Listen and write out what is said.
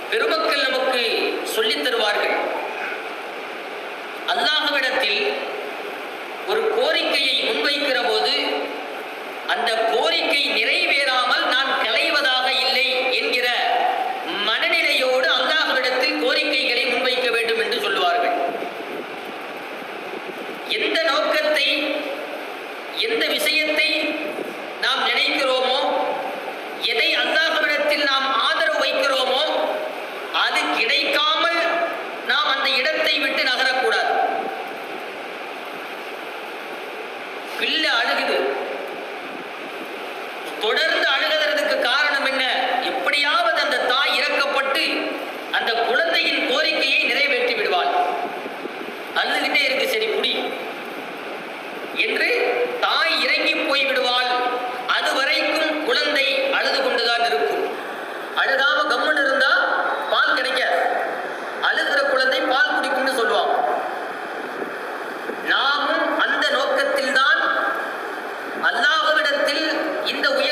பெருமக்கள் நமக்கு சொல்லித் தருவார்கள் அல்லாஹ்விடத்தில் ஒரு கோரிக்கையை முன்வைக்கிற போது அந்த கோரிக்கை நிறைவேறாமல் நான் களைவதாக இல்லை என்கிற மனநிலையோடு அல்லாஹ்விடத்தில் கோரிக்கைகளை முன்வைக்க வேண்டும் என்று சொல்லுவார்கள் எந்த நோக்கத்தை எந்த விஷயத்தை நாம் நினைக்கிறோமோ எதை அல்லாஹ்விடத்தில் நாம் ஆதரவு வைக்கிறோமோ அது கிடைக்காமல் நாம் அந்த இடத்தை விட்டு நகரக்கூடாது பிள்ளை அழுகுது தொடர்ந்து அழுகிறதுக்கு காரணம் என்ன எப்படியாவது அந்த தாய் இறக்கப்பட்டு அந்த குழந்தையின் கோரிக்கையை நிறைவேற்றி விடுவாள் அழுதுகிட்டே இருக்கு சரி புடி என்று தாய் இறங்கி போய் விடுவாள் அது வரைக்கும் குழந்தை அழுது கொண்டுதான் இருக்கும் அழுகாம கம்முன்னு இருந்தா பால் கிடைக்காது அழுகிற குழந்தை பால் குடிக்கும்னு சொல்லுவாங்க நாமும் அந்த நோக்கத்தில்தான் அல்லாஹ்விடத்தில் இந்த